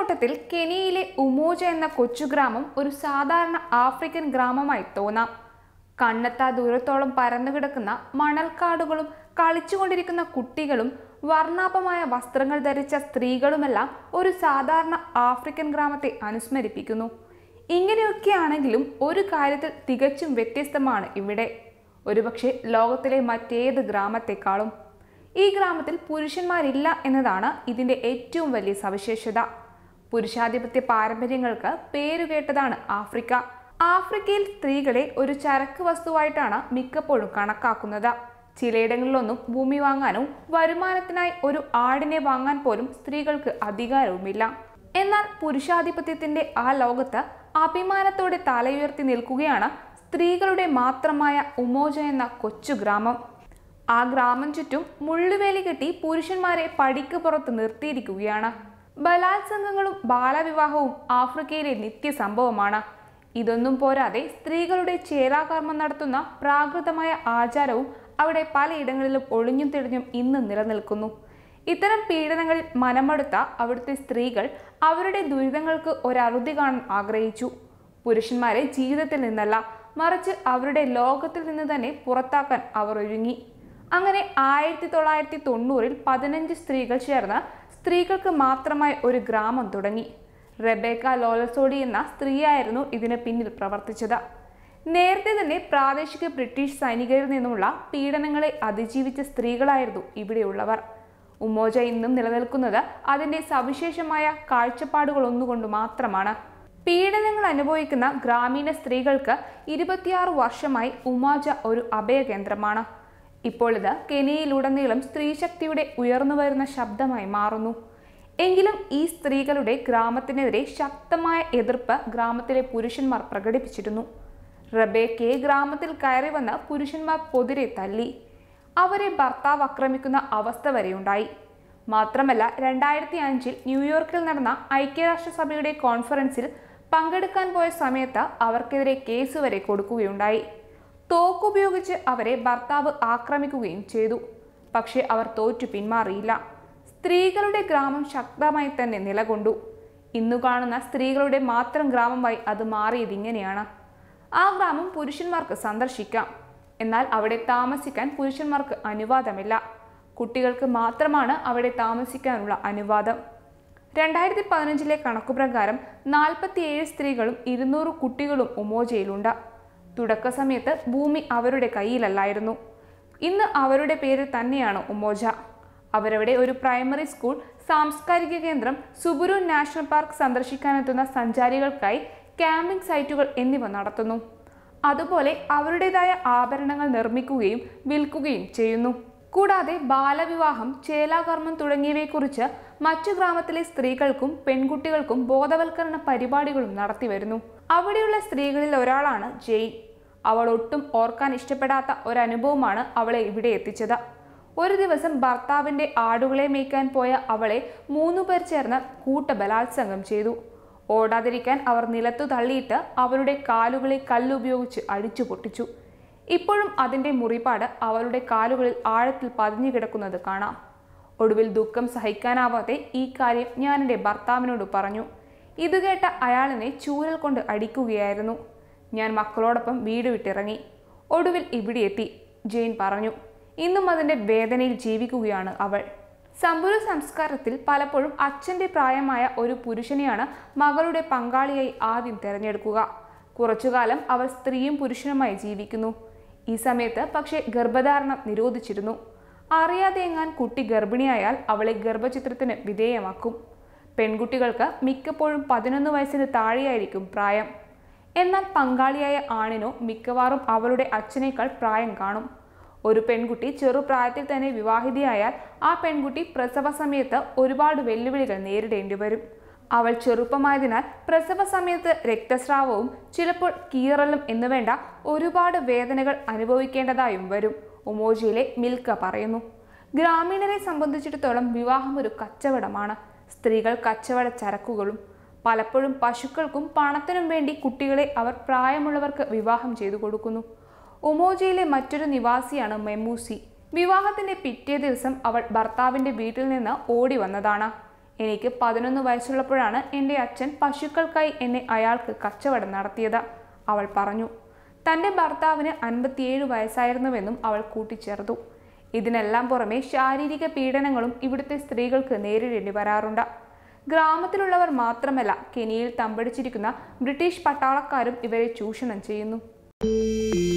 നോട്ടത്തിൽ കെനിയയിലെ ഉമോജ എന്ന കൊച്ചുഗ്രാമം ഒരു സാധാരണ ആഫ്രിക്കൻ ഗ്രാമമായി തോന്നാം കണ്ണെത്താ ദൂരത്തോളം പരന്നുകിടക്കുന്ന മണൽക്കാടുകളും കളിച്ചുകൊണ്ടിരിക്കുന്ന കുട്ടികളും വർണ്ണാഭമായ വസ്ത്രങ്ങൾ ധരിച്ച സ്ത്രീകളുമെല്ലാം ഒരു സാധാരണ ആഫ്രിക്കൻ ഗ്രാമത്തെ അനുസ്മരിപ്പിക്കുന്നു ഇങ്ങനെയൊക്കെയാണെങ്കിലും ഒരു കാര്യത്തിൽ തികച്ചും വ്യത്യസ്തമാണ് ഇവിടെ ഒരുപക്ഷെ ലോകത്തിലെ മറ്റേത് ഗ്രാമത്തെക്കാളും ഈ ഗ്രാമത്തിൽ പുരുഷന്മാരില്ല എന്നതാണ് ഇതിന്റെ ഏറ്റവും വലിയ സവിശേഷത പുരുഷാധിപത്യ പാരമ്പര്യങ്ങൾക്ക് പേരുകേട്ടതാണ് ആഫ്രിക്ക ആഫ്രിക്കയിൽ സ്ത്രീകളെ ഒരു ചരക്ക് വസ്തുവായിട്ടാണ് മിക്കപ്പോഴും കണക്കാക്കുന്നത് ചിലയിടങ്ങളിലൊന്നും ഭൂമി വാങ്ങാനോ വരുമാനത്തിനായി ഒരു ആടിനെ വാങ്ങാൻ പോലും സ്ത്രീകൾക്ക് അധികാരവുമില്ല എന്നാൽ പുരുഷാധിപത്യത്തിന്റെ ആ ലോകത്ത് അഭിമാനത്തോടെ തലയുയർത്തി നിൽക്കുകയാണ് സ്ത്രീകളുടെ മാത്രമായ ഉമോജ എന്ന കൊച്ചു ഗ്രാമം ആ ഗ്രാമം ചുറ്റും മുള്ളുവേലി കെട്ടി പുരുഷന്മാരെ പടിക്ക് പുറത്ത് നിർത്തിയിരിക്കുകയാണ് ബലാത്സംഗങ്ങളും ബാലവിവാഹവും ആഫ്രിക്കയിലെ നിത്യസംഭവമാണ് ഇതൊന്നും പോരാതെ സ്ത്രീകളുടെ ചേരാകർമ്മം നടത്തുന്ന പ്രാകൃതമായ ആചാരവും അവിടെ പലയിടങ്ങളിലും ഒളിഞ്ഞും തെളിഞ്ഞും ഇന്ന് നിലനിൽക്കുന്നു ഇത്തരം പീഡനങ്ങളിൽ മനമടുത്ത അവിടുത്തെ സ്ത്രീകൾ അവരുടെ ദുരിതങ്ങൾക്ക് ഒരറുതി കാണാൻ ആഗ്രഹിച്ചു പുരുഷന്മാരെ ജീവിതത്തിൽ നിന്നല്ല മറിച്ച് അവരുടെ ലോകത്തിൽ നിന്ന് തന്നെ പുറത്താക്കാൻ അവർ ഒരുങ്ങി അങ്ങനെ ആയിരത്തി തൊള്ളായിരത്തി തൊണ്ണൂറിൽ പതിനഞ്ച് സ്ത്രീകൾ ചേർന്ന് സ്ത്രീകൾക്ക് മാത്രമായി ഒരു ഗ്രാമം തുടങ്ങി റെബേക്ക ലോലസോഡി എന്ന സ്ത്രീയായിരുന്നു ഇതിന് പിന്നിൽ പ്രവർത്തിച്ചത് നേരത്തെ തന്നെ പ്രാദേശിക ബ്രിട്ടീഷ് സൈനികരിൽ നിന്നുമുള്ള പീഡനങ്ങളെ അതിജീവിച്ച സ്ത്രീകളായിരുന്നു ഇവിടെയുള്ളവർ ഉമോജ ഇന്നും നിലനിൽക്കുന്നത് അതിന്റെ സവിശേഷമായ കാഴ്ചപ്പാടുകളൊന്നുകൊണ്ട് മാത്രമാണ് പീഡനങ്ങൾ അനുഭവിക്കുന്ന ഗ്രാമീണ സ്ത്രീകൾക്ക് ഇരുപത്തിയാറ് വർഷമായി ഉമാജ ഒരു അഭയകേന്ദ്രമാണ് ഇപ്പോൾ ഇത് കെനിയയിലുടനീളം സ്ത്രീശക്തിയുടെ ഉയർന്നുവരുന്ന ശബ്ദമായി മാറുന്നു എങ്കിലും ഈ സ്ത്രീകളുടെ ഗ്രാമത്തിനെതിരെ ശക്തമായ എതിർപ്പ് ഗ്രാമത്തിലെ പുരുഷന്മാർ പ്രകടിപ്പിച്ചിരുന്നു റബേക്കയെ ഗ്രാമത്തിൽ കയറി വന്ന പുരുഷന്മാർ പൊതിരെ തല്ലി അവരെ ഭർത്താവ് ആക്രമിക്കുന്ന അവസ്ഥ വരെയുണ്ടായി മാത്രമല്ല രണ്ടായിരത്തി അഞ്ചിൽ ന്യൂയോർക്കിൽ നടന്ന ഐക്യരാഷ്ട്രസഭയുടെ കോൺഫറൻസിൽ പങ്കെടുക്കാൻ പോയ സമയത്ത് അവർക്കെതിരെ കേസ് വരെ കൊടുക്കുകയുണ്ടായി തോക്കുപയോഗിച്ച് അവരെ ഭർത്താവ് ആക്രമിക്കുകയും ചെയ്തു പക്ഷേ അവർ തോറ്റു പിന്മാറിയില്ല സ്ത്രീകളുടെ ഗ്രാമം ശക്തമായി തന്നെ നിലകൊണ്ടു ഇന്നു കാണുന്ന സ്ത്രീകളുടെ മാത്രം ഗ്രാമമായി അത് മാറിയത് ഇങ്ങനെയാണ് ആ ഗ്രാമം പുരുഷന്മാർക്ക് സന്ദർശിക്കാം എന്നാൽ അവിടെ താമസിക്കാൻ പുരുഷന്മാർക്ക് അനുവാദമില്ല കുട്ടികൾക്ക് മാത്രമാണ് അവിടെ താമസിക്കാനുള്ള അനുവാദം രണ്ടായിരത്തി പതിനഞ്ചിലെ കണക്കുപ്രകാരം നാൽപ്പത്തിയേഴ് സ്ത്രീകളും ഇരുന്നൂറ് കുട്ടികളും ഉമോജയിലുണ്ട് തുടക്ക സമയത്ത് ഭൂമി അവരുടെ കയ്യിലല്ലായിരുന്നു ഇന്ന് അവരുടെ പേര് തന്നെയാണ് ഉമോജ അവരവിടെ ഒരു പ്രൈമറി സ്കൂൾ സാംസ്കാരിക കേന്ദ്രം സുബുരു നാഷണൽ പാർക്ക് സന്ദർശിക്കാനെത്തുന്ന സഞ്ചാരികൾക്കായി ക്യാമ്പിംഗ് സൈറ്റുകൾ എന്നിവ നടത്തുന്നു അതുപോലെ അവരുടേതായ ആഭരണങ്ങൾ നിർമ്മിക്കുകയും വിൽക്കുകയും ചെയ്യുന്നു കൂടാതെ ബാലവിവാഹം ചേലാകർമ്മം തുടങ്ങിയവയെക്കുറിച്ച് മറ്റു ഗ്രാമത്തിലെ സ്ത്രീകൾക്കും പെൺകുട്ടികൾക്കും ബോധവൽക്കരണ പരിപാടികളും നടത്തിവരുന്നു അവിടെയുള്ള സ്ത്രീകളിൽ ഒരാളാണ് ജെയിൻ അവൾ ഒട്ടും ഓർക്കാൻ ഇഷ്ടപ്പെടാത്ത ഒരനുഭവമാണ് അവളെ ഇവിടെ എത്തിച്ചത് ഒരു ദിവസം ഭർത്താവിന്റെ ആടുകളെ മേയ്ക്കാൻ പോയ അവളെ മൂന്നു പേർ ചേർന്ന് കൂട്ട ബലാത്സംഗം ചെയ്തു ഓടാതിരിക്കാൻ അവർ നിലത്തു തള്ളിയിട്ട് അവരുടെ കാലുകളെ കല്ലുപയോഗിച്ച് അടിച്ചു പൊട്ടിച്ചു ഇപ്പോഴും അതിന്റെ മുറിപ്പാട് അവളുടെ കാലുകളിൽ ആഴത്തിൽ പതിഞ്ഞു കിടക്കുന്നത് കാണാം ഒടുവിൽ ദുഃഖം സഹിക്കാനാവാതെ ഈ കാര്യം ഞാൻ എൻ്റെ ഭർത്താവിനോട് പറഞ്ഞു ഇത് കേട്ട അയാളിനെ ചൂരൽ കൊണ്ട് അടിക്കുകയായിരുന്നു ഞാൻ മക്കളോടൊപ്പം വീട് വിട്ടിറങ്ങി ഒടുവിൽ ഇവിടെ എത്തി ജെയിൻ പറഞ്ഞു ഇന്നും അതിൻ്റെ വേദനയിൽ ജീവിക്കുകയാണ് അവൾ സമ്പുര സംസ്കാരത്തിൽ പലപ്പോഴും അച്ഛൻ്റെ പ്രായമായ ഒരു പുരുഷനെയാണ് മകളുടെ പങ്കാളിയായി ആദ്യം തിരഞ്ഞെടുക്കുക കുറച്ചുകാലം അവർ സ്ത്രീയും പുരുഷനുമായി ജീവിക്കുന്നു ഈ സമയത്ത് പക്ഷേ ഗർഭധാരണം നിരോധിച്ചിരുന്നു അറിയാതെ എങ്ങാൻ കുട്ടി ഗർഭിണിയായാൽ അവളെ ഗർഭചിത്രത്തിന് വിധേയമാക്കും പെൺകുട്ടികൾക്ക് മിക്കപ്പോഴും പതിനൊന്ന് വയസ്സിന് താഴെയായിരിക്കും പ്രായം എന്നാൽ പങ്കാളിയായ ആണിനോ മിക്കവാറും അവളുടെ അച്ഛനേക്കാൾ പ്രായം കാണും ഒരു പെൺകുട്ടി ചെറുപ്രായത്തിൽ തന്നെ വിവാഹിതയായാൽ ആ പെൺകുട്ടി പ്രസവ സമയത്ത് ഒരുപാട് വെല്ലുവിളികൾ നേരിടേണ്ടി വരും അവൾ ചെറുപ്പമായതിനാൽ പ്രസവ സമയത്ത് രക്തസ്രാവവും ചിലപ്പോൾ കീറലും എന്നുവേണ്ട ഒരുപാട് വേദനകൾ അനുഭവിക്കേണ്ടതായും വരും ഉമോജിയിലെ മിൽക്ക പറയുന്നു ഗ്രാമീണരെ സംബന്ധിച്ചിടത്തോളം വിവാഹം ഒരു കച്ചവടമാണ് സ്ത്രീകൾ കച്ചവട ചരക്കുകളും പലപ്പോഴും പശുക്കൾക്കും പണത്തിനും വേണ്ടി കുട്ടികളെ അവർ പ്രായമുള്ളവർക്ക് വിവാഹം ചെയ്തു കൊടുക്കുന്നു ഉമോജയിലെ മറ്റൊരു നിവാസിയാണ് മെമ്മൂസി വിവാഹത്തിന്റെ പിറ്റേ ദിവസം അവൾ ഭർത്താവിന്റെ വീട്ടിൽ നിന്ന് ഓടി വന്നതാണ് എനിക്ക് പതിനൊന്ന് വയസ്സുള്ളപ്പോഴാണ് എൻ്റെ അച്ഛൻ പശുക്കൾക്കായി എന്നെ അയാൾക്ക് കച്ചവടം നടത്തിയത് അവൾ പറഞ്ഞു തൻ്റെ ഭർത്താവിന് അൻപത്തിയേഴ് വയസ്സായിരുന്നുവെന്നും അവൾ കൂട്ടിച്ചേർത്തു ഇതിനെല്ലാം പുറമെ ശാരീരിക പീഡനങ്ങളും ഇവിടുത്തെ സ്ത്രീകൾക്ക് നേരിടേണ്ടി വരാറുണ്ട് ഗ്രാമത്തിലുള്ളവർ മാത്രമല്ല കെനിയയിൽ തമ്പടിച്ചിരിക്കുന്ന ബ്രിട്ടീഷ് പട്ടാളക്കാരും ഇവരെ ചൂഷണം ചെയ്യുന്നു